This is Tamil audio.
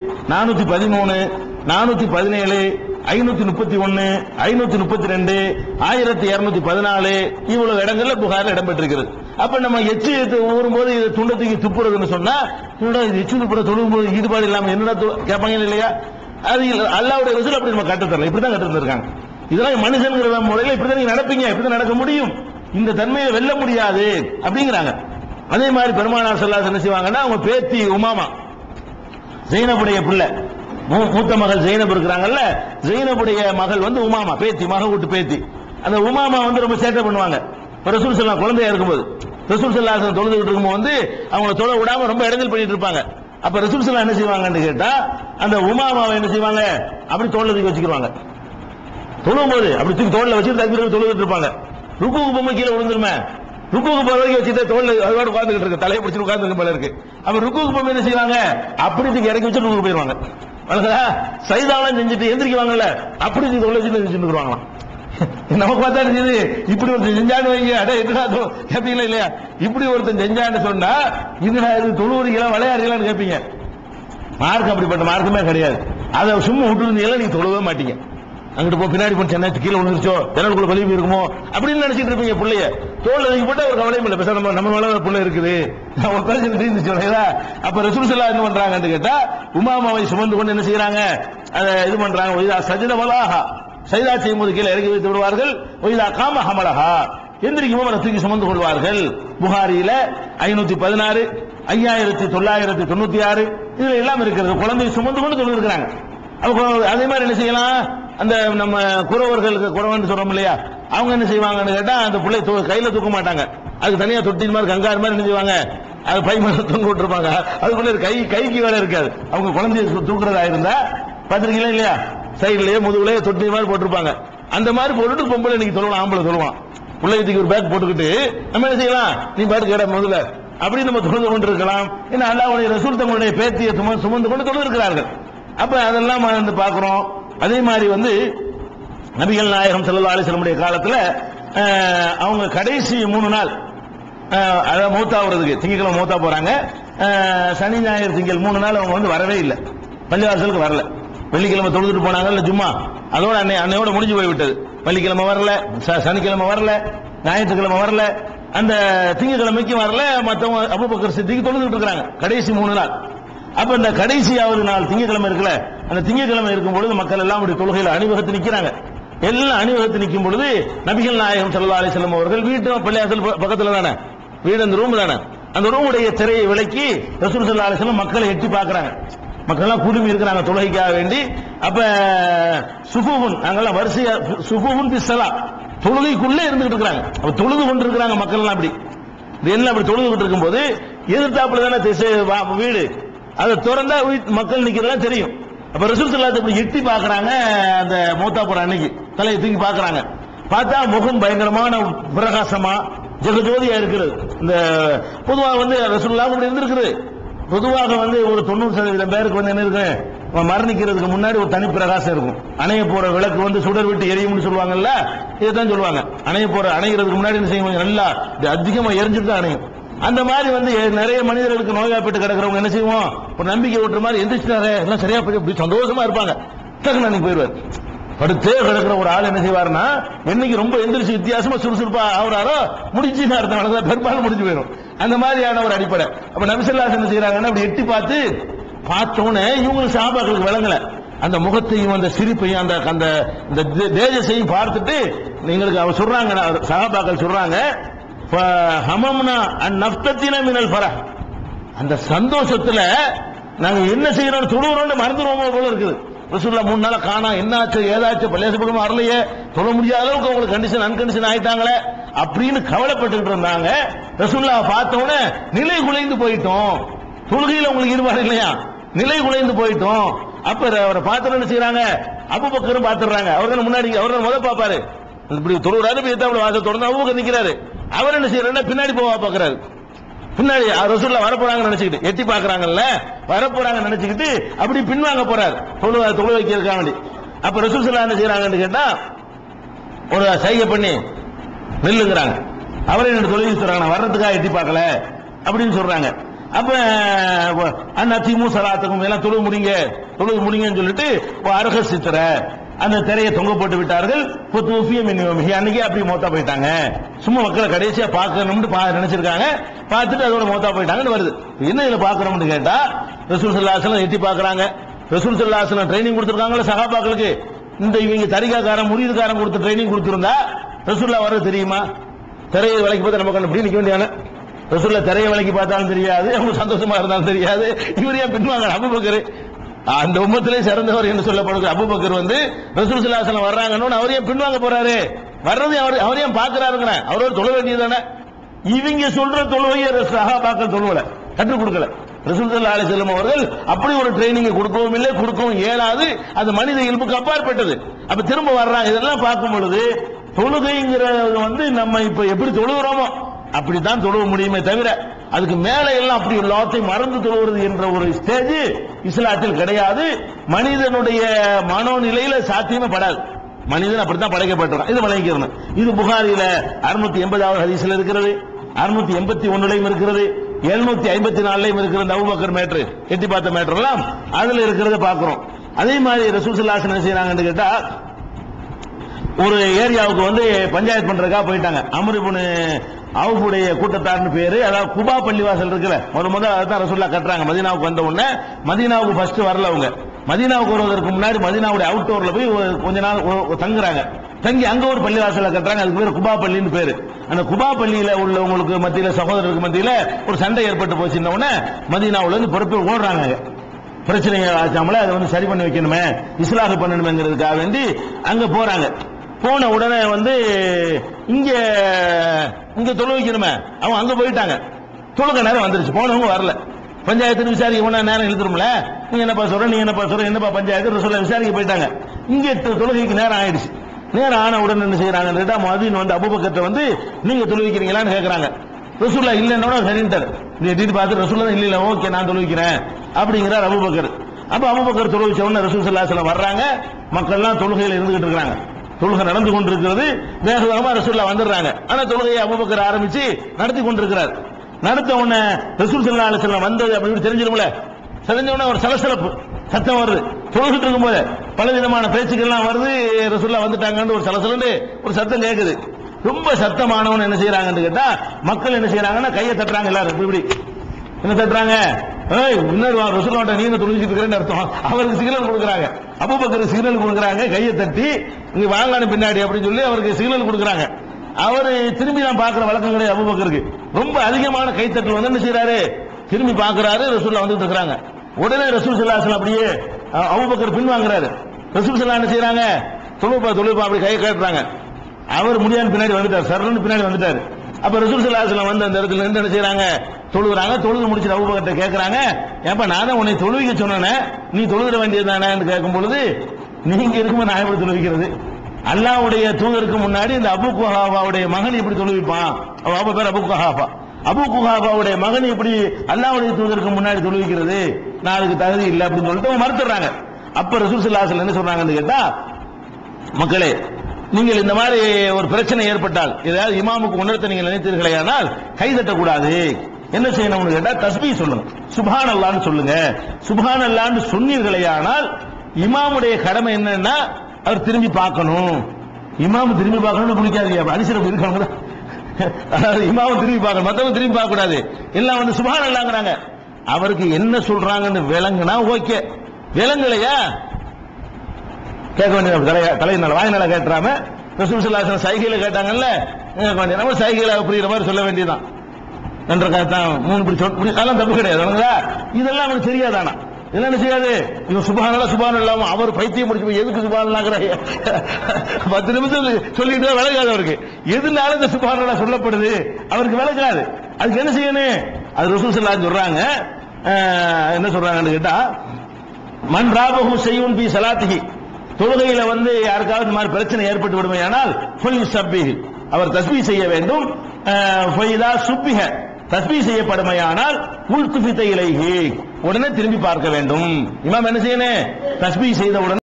நானூத்தி பதிமூணு நானூத்தி பதினேழு ஐநூத்தி முப்பத்தி ஒன்னு ஐநூத்தி முப்பத்தி ரெண்டு ஆயிரத்தி இருநூத்தி பதினாலு இவ்வளவு இடங்கள்ல புகாரில் இடம்பெற்றிருக்கிறது அப்ப நம்ம எச்சு ஊறும்போது இது துண்டத்துக்கு துப்புறதுன்னு சொன்னா என்னடா இது எச்சு துப்புற தொழுகும் போது ஈடுபாடு இல்லாம என்னடா து- கேட்பாங்க இல்லையா அது இல்ல- அல்லாவுடைய ரசூல் அப்படி நம்ம கற்றுத்தரல இப்படிதான் கற்றுத்தருக்காங்க இதெல்லாம் மனுஷங்கிற முறையில இப்படிதான் நீங்க நடப்பீங்க இப்படிதான் நடக்க முடியும் இந்த தன்மையை வெல்ல முடியாது அப்படிங்கிறாங்க அதே மாதிரி பெருமானார் சொல்லாத என்ன செய்வாங்கன்னா அவங்க பேத்தி உமாமா ஜெயினபுடைய பிள்ளை மூ- மூத்த மகள் ஜெயினப் இருக்கிறாங்கல்ல ஜெயினபுடைய மகள் வந்து உமாமா பேத்தி மக வீட்டு பேத்தி அந்த உமாமா வந்து ரொம்ப சேட்டை பண்ணுவாங்க இப்ப ரசூல் சல்லா குழந்தையா இருக்கும்போது ரசூல் சல்லா தொழுதுகிட்டு இருக்கும்போது வந்து அவங்கள தொலை விடாம ரொம்ப இடைஞ்சல் பண்ணிட்டு இருப்பாங்க அப்ப ரசூல் சல்லா என்ன செய்வாங்கன்னு கேட்டா அந்த உமாமாவை என்ன செய்வாங்க அப்படி தோல்ல வச்சுக்கிடுவாங்க தொழுவும் போது அப்படி தூக்கி தோல்ல வச்சு தக்பீர் தொழுதுட்டு இருப்பாங்க ருக்குக்கு பொம்மை கீழே விழுந்துருமே ருக்குக்கு போற வரைக்கும் வச்சுட்டு தோல்ல அதோட உட்கார்ந்துட்டு இருக்கு தலையை பிடிச்சி உட்கார்ந்து போல இருக்கு அப்ப ருக்குக்கு பொம்மை என்ன செய்வாங்க அப்படி தூக்கி இறக்கி வச்சு ருக்கு போயிருவாங்க வணக்கா சைதாலாம் செஞ்சுட்டு எந்திரிக்குவாங்கல்ல அப்படி தூக்கி தோல்ல வச்சு செஞ்சுருவாங்களாம் நமக்கு பார்த்தா தெரியுது இப்படி ஒருத்தன் செஞ்சான்னு வைங்க அட என்னடா தோ கேட்பீங்களா இல்லையா இப்படி ஒருத்தன் செஞ்சான்னு சொன்னா என்னடா இது தொழுவுறீங்களா விளையாடுறீங்களான்னு கேட்பீங்க மார்க் அப்படிப்பட்ட மார்க்கமே கிடையாது அதை சும்மா விட்டுருந்தீங்களா நீங்க தொழவே மாட்டீங்க அங்கிட்டு போ பின்னாடி போய் சென்னை கீழே விழுந்துருச்சோ ஜன்னலுக்குள்ள வெளியே இருக்குமோ அப்படின்னு நினைச்சிட்டு இருப்பீங்க பிள்ளைய தோல் அதுக்கு போட்டா ஒரு கவலையும் இல்லை பேச நம்ம நம்ம மேல ஒரு பிள்ளை இருக்குது ஒரு பிரச்சனை தீர்ந்துச்சு இல்லையா? அப்ப ரசூல் ஸல்லல்லாஹு என்ன பண்றாங்கன்னு கேட்டா உமாமாவை சுமந்து கொண்டு என்ன செய்யறாங்க அதை இது பண்றாங்க ஒய்தா சஜித வலாஹா சைதா செய்யும் போது கீழே இறக்கி வைத்து விடுவார்கள் ஒய்தா காம ஹமலஹா எந்திரிக்கும் அவரை தூக்கி சுமந்து கொள்வார்கள் புகாரியில ஐநூத்தி பதினாறு ஐயாயிரத்தி தொள்ளாயிரத்தி தொண்ணூத்தி ஆறு இதுல எல்லாம் இருக்கிறது குழந்தையை சுமந்து கொண்டு தொழுது இருக்கிறாங்க அப்ப அதே மாதிரி என்ன செய்யலாம் அந்த நம்ம குறவர்களுக்கு குறவன்னு சொல்றோம் இல்லையா அவங்க என்ன செய்வாங்கன்னு கேட்டா அந்த பிள்ளை தூ- கையில தூக்க மாட்டாங்க அதுக்கு தனியா தொட்டில் மாதிரி கங்காரு மாதிரி என்ன செய்வாங்க அது பை மேல தொங்க விட்டுருப்பாங்க அதுக்குள்ள ஒரு கை கைக்கு வேலை இருக்காது அவங்க குழந்தைய தூ- தூக்குறதா இருந்தா பாத்திருக்கீங்களா இல்லையா சைட்லயே முதுகுலயே தொட்டி மாதிரி போட்டிருப்பாங்க அந்த மாதிரி போட்டுட்டு பொம்பளை இன்னைக்கு தொழுவான் ஆம்பளை தொழுவான் பிள்ளைக்கு ஒரு பேக் போட்டுக்கிட்டு நம்ம என்ன செய்யலாம் நீ பாட்டு கேட முதல்ல அப்படி நம்ம தொழுது கொண்டு இருக்கலாம் ஏன்னா அல்லாவுடைய ரசூல் தங்களுடைய பேத்தியை சும சுமந்து கொண்டு தொழுது இருக்கிறார்கள் அப்ப அதெல்லாம் வந்து பார்க்கிறோம் அதே மாதிரி வந்து நபிகள் நாயகம் ஸல்லல்லாஹு அலைஹி வஸல்லமுடைய காலத்துல அஹ், அவங்க கடைசி மூணு நாள் அஹ், அதாவது மூத்தாவுறதுக்கு திங்கக்கிழமை மூத்தா போறாங்க அஹ், சனி ஞாயிறு திங்கள் மூணு நாள் அவங்க வந்து வரவே இல்லை பள்ளிவாசலுக்கு வரல வெள்ளிக்கிழமை தொழுதுட்டு போனாங்கல்ல ஜும்மா அதோட அன்னை அன்னையோட முடிஞ்சு போய் விட்டது வெள்ளிக்கிழமை வரல ச- சனிக்கிழமை வரல ஞாயிற்றுக்கிழமை வரல அந்த திங்கக்கிழமைக்கும் வரல மத்தவங்க அபூபக்கர் சித்திக்கு தொழுதுட்டு இருக்காங்க கடைசி மூணு நாள் அப்ப இந்த கடைசியாவது நாள் திங்கக்கிழமை இருக்குல்ல அந்த திங்கக்கிழமை இருக்கும் பொழுது மக்கள் எல்லாம் அப்படி தொழுகையில் அணிவகுத்து நிக்கிறாங்க எல்லாம் அணிவகுத்து நிற்கும் பொழுது நபிகள் நாயகம் ஸல்லல்லாஹு அலைஹி வஸல்லம் அவர்கள் வீட்டு பள்ளியாசல் ப- பக்கத்துல தானே வீடு அந்த ரூம் தானே அந்த ரூமுடைய திரையை விலக்கி ரசூல் ஸல்லல்லாஹு அலைஹி வஸல்லம் மக்களை எட்டி பார்க்கறாங்க மக்கள் எல்லாம் குடுமி இருக்கிறாங்க தொழுகைக்காக வேண்டி அப்ப சுஃபுன் நாங்கெல்லாம் வரிசையா சுஃபுன் பிஸ்ஸலா தொழுகைக்குள்ளே இருந்துகிட்டு இருக்காங்க அப்ப தொழுது கொண்டு இருக்கிறாங்க மக்கள் எல்லாம் அப்படி இது என்ன அப்படி தொழுதுகிட்டு இருக்கும்போது எதிர்த்தாப்புல தானே திசை வா- வீடு அதை திறந்தா வீட்- மக்கள் நிக்கிறதெல்லாம் தெரியும் அப்ப ரசூல் ஸல்லல்லாஹு இப்படி எட்டி பார்க்கறாங்க அந்த மூத்தாப்புற அன்னைக்கு தலையை தூக்கி பார்க்கறாங்க பார்த்தா முகம் பயங்கரமான பிரகாசமா ஜெகஜோதியா இருக்கிறது இந்த பொதுவாக வந்து ரசூலுல்லாஹ் இப்படி இருந்திருக்குது பொதுவாக வந்து ஒரு தொண்ணூறு சதவீதம் பேருக்கு வந்து என்ன இருக்கு அவன் மரணிக்கிறதுக்கு முன்னாடி ஒரு தனி பிரகாசம் இருக்கும் அணைய போற விளக்கு வந்து சுடர் விட்டு எரியும்னு சொல்லுவாங்கல்ல இதுதான் சொல்லுவாங்க அணைய போற அணைகிறதுக்கு முன்னாடி என்ன செய்யும் நல்லா இது அதிகமா எரிஞ்சுட்டு தான் அணையும் அந்த மாதிரி வந்து நிறைய மனிதர்களுக்கு நோய்வாய்ப்பட்டு கிடக்கிறவங்க என்ன செய்வோம் ஒரு நம்பிக்கை விட்டுற மாதிரி எந்திரிச்சிட்டாரு எல்லாம் சரியா போய் அப்படி சந்தோஷமா இருப்பாங்க டக்குனு அன்னைக்கு போயிடுவார் படுத்தே கிடக்கிற ஒரு ஆள் என்ன செய்வாருன்னா என்னைக்கு ரொம்ப எந்திரிச்சு வித்தியாசமா சுறுசுறுப்பா ஆகுறாரோ முடிஞ்சுன்னு அர்த்தம் அவ்வளவுதான் பெரும்பாலும் முடிஞ்சு போயிடும் அந்த மாதிரியான ஒரு அடிப்படை அப்ப நபிசல்லாஸ் என்ன செய்யறாங்கன்னா அப்படி எட்டி பார்த்து பார்த்தோன்னே இவங்களுக்கு சாபாக்களுக்கு விளங்கல அந்த முகத்தையும் அந்த சிரிப்பையும் அந்த அந்த இந்த தே- தேஜஸையும் பார்த்துட்டு எங்களுக்கு அவர் சொல்றாங்க சகாபாக்கள் சொல்றாங்க ஹமம்னா நப்தத்தின மினல் ஃபரஹ் அந்த சந்தோஷத்துல நாங்க என்ன செய்யறோம் தொழுகிறோம்னு மறந்துடுவோமோ போல இருக்குது ரசூல்லா மூணு நாளா காணா என்னாச்சு ஏதாச்சும் பள்ளியாச பக்கம் வரலையே சொல்ல முடியாத அளவுக்கு அவங்களுக்கு கண்டிஷன் அன்கண்டிஷன் ஆயிட்டாங்களே அப்படின்னு கவலைப்பட்டுட்டு இருந்தாங்க ரசூல்லா பார்த்த உடனே நிலை குலைந்து போயிட்டோம் தொழுகையில உங்களுக்கு ஈடுபாடு இல்லையா நிலை குலைந்து போயிட்டோம் அப்ப அவரை பார்த்து என்ன செய்யறாங்க அபுபக்கரும் பாத்துறாங்க அவர் தானே முன்னாடி அவர் தான் முத பாப்பாரு இப்படி தொழுகிறாரு இப்ப எத்தாப்புல வாசல் தொடர்ந்து அபுபக்கர் நிக்கிறாரு அவர் என்ன செய்யறாருன்னா பின்னாடி போவா பாக்குறாரு பின்னாடி ரசூல்லா வரப்போறாங்க நினைச்சுக்கிட்டு எட்டி பாக்குறாங்கல்ல வரப்போறாங்க நினைச்சுக்கிட்டு அப்படி பின்வாங்க போறாரு தொழு தொழு வைக்கிறதுக்காக வேண்டி அப்ப ரசூல் ஸல்லல்லாஹு என்ன செய்யறாங்கன்னு கேட்டா ஒரு சைகை பண்ணி நில்லுங்கிறாங்க அவரே என்ன தொழில் சொல்றாங்க நான் வர்றதுக்காக எட்டி பார்க்கல அப்படின்னு சொல்றாங்க அப்ப அண்ணா திமு சலாத்துக்கும் எல்லாம் தொழுவு முடிங்க தொழுவு முடிங்கன்னு சொல்லிட்டு அரக சித்திர அந்த திரையை தொங்க போட்டு விட்டார்கள் இப்போ தூஃபியம் மின்னி அன்னைக்கு அப்படி மோத்தா போயிட்டாங்க சும்மா மக்களை கடைசியா பார்க்கணும்னு பா நினைச்சிருக்காங்க பார்த்துட்டு அதோட மோத்தா போயிட்டாங்கன்னு வருது என்ன இதுல பார்க்கணும்னு கேட்டா ரசூல் சல்லாசலம் எட்டி பார்க்கறாங்க ரசூல் சல்லாசலம் ட்ரைனிங் கொடுத்துருக்காங்களா சகாபாக்களுக்கு இந்த இவங்க தரிகாக்காரன் முறியதுக்காரன் கொடுத்த ட்ரைனிங் கொடுத்திருந்தா ரசூல்லா வர்றது தெரியுமா திரையை விலைக்கு பார்த்து நம்ம கண்டு இப்படி நிக்க வேண்டியான ரசூல்ல திரையை விலைக்கு பார்த்தாலும் தெரியாது அவங்க சந்தோஷமா இருந்தாலும் தெரியாது இவர் ஏன் பின்வாங்க அபுபக்கர் அந்த உம்மத்திலே சிறந்தவர் என்று சொல்லப்படுகிற அபுபக்கர் வந்து ரசூல் சல்லாசலம் வர்றாங்கன்னு அவர் ஏன் பின்வாங்க போறாரு வர்றது அவர் அவர் ஏன் பாக்குறாருங்க அவரோட தொழ வேண்டியதானே இவங்க சொல்ற தொழுவையை சகாபாக்கள் தொழுவல கற்றுக் கொடுக்கல ரசூல் ஸல்லல்லாஹு அலைஹி வஸல்லம் அவர்கள் அப்படி ஒரு ட்ரைனிங் கொடுக்கவும் இல்லை கொடுக்கவும் இயலாது அது மனித இயல்புக்கு அப்பாற்பட்டது அப்ப திரும்ப வர்றாங்க இதெல்லாம் பார்க்கும் பொழுது தொழுகைங்கிறது வந்து நம்ம இப்ப எப்படி தொழுகிறோமோ அப்படித்தான் தொழுவ முடியுமே தவிர அதுக்கு மேல எல்லாம் அப்படி எல்லாத்தையும் மறந்து தொழுவது என்ற ஒரு ஸ்டேஜ் இஸ்லாத்தில் கிடையாது மனிதனுடைய மனோநிலையில சாத்தியமே படாது மனிதன் அப்படித்தான் படைக்கப்பட்டிருக்கான் இது வழங்கிக்கிறணும் இது புகாரில அறுநூத்தி எண்பதாவது ஹதீஸ்ல இருக்கிறது அறுநூத்தி எண்பத்தி ஒன்னுலையும் இருக்கிறது எழுநூத்தி ஐம்பத்தி நாலுலையும் இருக்கிற இந்த அபூபக்கர் மேட்ரு எட்டி பார்த்த மேட்ரு எல்லாம் அதுல இருக்கிறத பாக்குறோம் அதே மாதிரி ரசூல் ஸல்லல்லாஹு என்ன செய்யறாங்கன்னு கேட்டா ஒரு ஏரியாவுக்கு வந்து பஞ்சாயத்து பண்றதுக்காக போயிட்டாங்க அமருபுனு அவுடைய கூட்டத்தார்னு பேரு அதாவது குபா பள்ளிவாசல் இருக்குல்ல முத முதல்ல அதுதான் ரசூல்லா கட்டுறாங்க மதீனாவுக்கு வந்த உடனே மதீனாவுக்கு ஃபர்ஸ்ட் வரல அவங்க மதீனாவுக்கு வருவதற்கு முன்னாடி மதீனாவுடைய அவுட்டோர்ல போய் ஒரு- கொஞ்ச நாள் ஒ- தங்குறாங்க தங்கி அங்க ஒரு பள்ளிவாசல கட்டுறாங்க அதுக்கு பேர் குபா பள்ளின்னு பேரு அந்த குபா பள்ளியில உள்ளவங்களுக்கு மத்தியில சகோதரருக்கு மத்தியில ஒரு சண்டை ஏற்பட்டு போச்சுன்ன உடனே மதீனாவுல இருந்து பொறுப்பு ஓடுறாங்க அங்க. பிரச்சனையை ஆச்சாமல அதை வந்து சரி பண்ணி வைக்கணுமே இஸ்லாஹ் பண்ணணுமேங்கிறதுக்காக வேண்டி அங்க போறாங்க போன உடனே வந்து இங்க இங்க தொழு வைக்கணுமே அவங்க அங்க போயிட்டாங்க தொழுக நேரம் வந்துருச்சு போனவங்க வரல பஞ்சாயத்து விசாரிக்க போனா நேரம் இழுத்துரும்ல நீங்க என்னப்பா சொல்ற நீங்க என்னப்பா சொல்ற என்னப்பா பஞ்சாயத்து சொல்ல விசாரிக்க போயிட்டாங்க இங்க தொ- தொழுகைக்கு நேரம் ஆயிடுச்சு நேரம் ஆன உடனே என்ன செய்யறாங்க கேட்டா மதின் வந்து அபுபக்கத்தை வந்து நீங்க தொழுவிக்கிறீங்களான்னு கேக்குறாங்க ரசூல்லா இல்லைன்னா சரின்ட்டார் இது எட்டிட்டு பார்த்து ரசூல்லா இல்ல இல்ல ஓகே நான் தொழுவிக்கிறேன் அப்படிங்கிறார் அபுபக்கர் அப்ப அபுபக்கர் தொழுவிச்ச உடனே ரசூல் சல்லாஹ் வர்றாங்க மக்கள்லாம் தொழுகையில இருந்துகிட்டு இருக்காங்க தொழுகை நடந்து கொண்டிருக்கிறது வேக வேகமா ரசூல்லா வந்துடுறாங்க ஆனா தொழுகையை அபுபக்கர் ஆரம்பிச்சு நடத்தி கொண்டிருக்கிறார் நடத்த உடனே ரசூல் சல்லா அலுவலம் வந்தது அப்படின்னு தெரிஞ்சிரும்ல தெரிஞ்ச உடனே ஒரு சலசலப்பு சத்தம் வருது தொழுகிட்டு இருக்கும்போது பல விதமான பேச்சுக்கள்லாம் வருது ரசூல்லா வந்துட்டாங்கன்னு ஒரு சலசலன்னு ஒரு சத்தம் கேக்குது ரொம்ப சத்தமானவன் என்ன செய்யறாங்கன்னு கேட்டா மக்கள் என்ன செய்யறாங்கன்னா கையை தட்டுறாங்க எல்லாரும் இப்படி இப்படி என்ன தட்டுறாங்க ஏய் இன்னொரு வா, ரசூலுல்லாஹ்ட்ட நீங்க தொழுகிட்டு இருக்கிறேன்னு அர்த்தம் அவருக்கு சிக்னல் கொடுக்குறாங்க அபூபக்கர் சிக்னல் கொடுக்குறாங்க கையை தட்டி இங்க வாங்கான பின்னாடி அப்படின்னு சொல்லி அவருக்கு சிக்னல் கொடுக்குறாங்க அவரு திரும்பி தான் பாக்குற வழக்கம் கிடையாது அபூபக்கருக்கு ரொம்ப அதிகமான கைத்தட்டல் வந்து என்ன செய்யறாரு திரும்பி பாக்குறாரு ரசூல்லா வந்துட்டு இருக்காங்க உடனே ரசூல் சல்லாஹ் அப்படியே அஹ், அபூபக்கர் பின்வாங்குறாரு ரசூல் சல்லா என்ன செய்யறாங்க தொழுப்பா தொழுப்பா அப்படி கை காட்டுறாங்க அவர் முடியாத பின்னாடி வந்துட்டார் சர்ன்னு பின்னாடி வந்துட்டார் அப்ப ரசூல் சல்லாஹ் வந்து அந்த இடத்துல இருந்து என்ன செய்யறாங்க தொழுகிறாங்க தொழுது முடிச்சுட்டு அபூபக்கர்ட்ட கேட்கறாங்க ஏப்பா நான் தான் உன்னை தொழுவிக்க சொன்னேனே நீ தொழுகிற வேண்டியது தானேன்னு கேட்கும் பொழுது நீங்க இருக்கும்போது நான் எப்படி தொழுவிக்கிறது அல்லாவுடைய தூதருக்கு முன்னாடி இந்த அபு குஹாபாவுடைய மகன் எப்படி தொழுவிப்பான் அவ அப்பா பேர் அபு குஹாபா அபு குஹாபாவுடைய மகன் எப்படி அல்லாவுடைய தூதருக்கு முன்னாடி தொழுவிக்கிறது நான் அதுக்கு தகுதி இல்லை அப்படின்னு சொல்லிட்டு அவங்க மறுத்துறாங்க அப்ப ரசூல் சல்லாஹ் என்ன சொல்றாங்கன்னு கேட்டா மக்களே நீங்கள் இந்த மாதிரி ஒரு பிரச்சனை ஏற்பட்டால் ஏதாவது இமாமுக்கு உணர்த்த நீங்கள் நினைத்தீர்களேயானால் கை தட்டக்கூடாது என்ன செய்யணும்னு கேட்டா தஸ்பீ சொல்லுங்க சுபான் அல்லான்னு சொல்லுங்க சுபான் அல்லான்னு சொன்னீர்களேயானால் இமாமுடைய கடமை என்னன்னா அவர் திரும்பி பார்க்கணும் இமாம் திரும்பி பார்க்கணும்னு பிடிக்காது அரிசிரப்பு இருக்கவங்க அதாவது இமாமும் திரும்பி பார்க்கணும் மத்தவங்க திரும்பி பார்க்க கூடாது எல்லாம் வந்து சுபான் அல்லாங்கிறாங்க அவருக்கு என்ன சொல்றாங்கன்னு விளங்குனா ஓகே விளங்கலையா கேட்க வேண்டிய தலை தலையினால வாயினால கேட்டுறாம ரசூல் சல்லாசன் சைகையில கேட்டாங்கல்ல கேட்க வேண்டிய நம்ம சைகையில புரியுற மாதிரி சொல்ல வேண்டியதுதான் என்ற தான் மூணு இப்படி சொல் இப்படி அதெல்லாம் தப்பு கிடையாது வணங்குதா? இதெல்லாம் அவனுக்கு தெரியாதானா இதெல்லாம் என்ன செய்யாது இவன் சுபானல்லா சுபான் இல்லாம அவர் பைத்தியம் முடிச்சு போய் எதுக்கு சுபானல்லாங்கிற பத்து நிமிஷம் சொல்லிட்டு தான் விளங்காது அவருக்கு எதுனால இந்த சுபானல்லா சொல்லப்படுது அவருக்கு விளங்காது அதுக்கு என்ன செய்யணும் அது ரசூல் சல்லா சொல்றாங்க அஹ், என்ன சொல்றாங்கன்னு கேட்டா மன் ராபஹு செய்யும் பி சலாத்திஹி தொழுகையில வந்து யாருக்காவது இந்த மாதிரி பிரச்சனை ஏற்பட்டு விடுமையானால் ஃபுல் சப்பிஹி அவர் தஸ்பீ செய்ய வேண்டும் அஹ், ஃபைதா சுப்பிஹ தஸ்பீ செய்யப்படுமையானால் உள் துபித்த இலைஹி உடனே திரும்பி பார்க்க வேண்டும் இமாம் என்ன செய்யணும் தஸ்பீ செய்த உடனே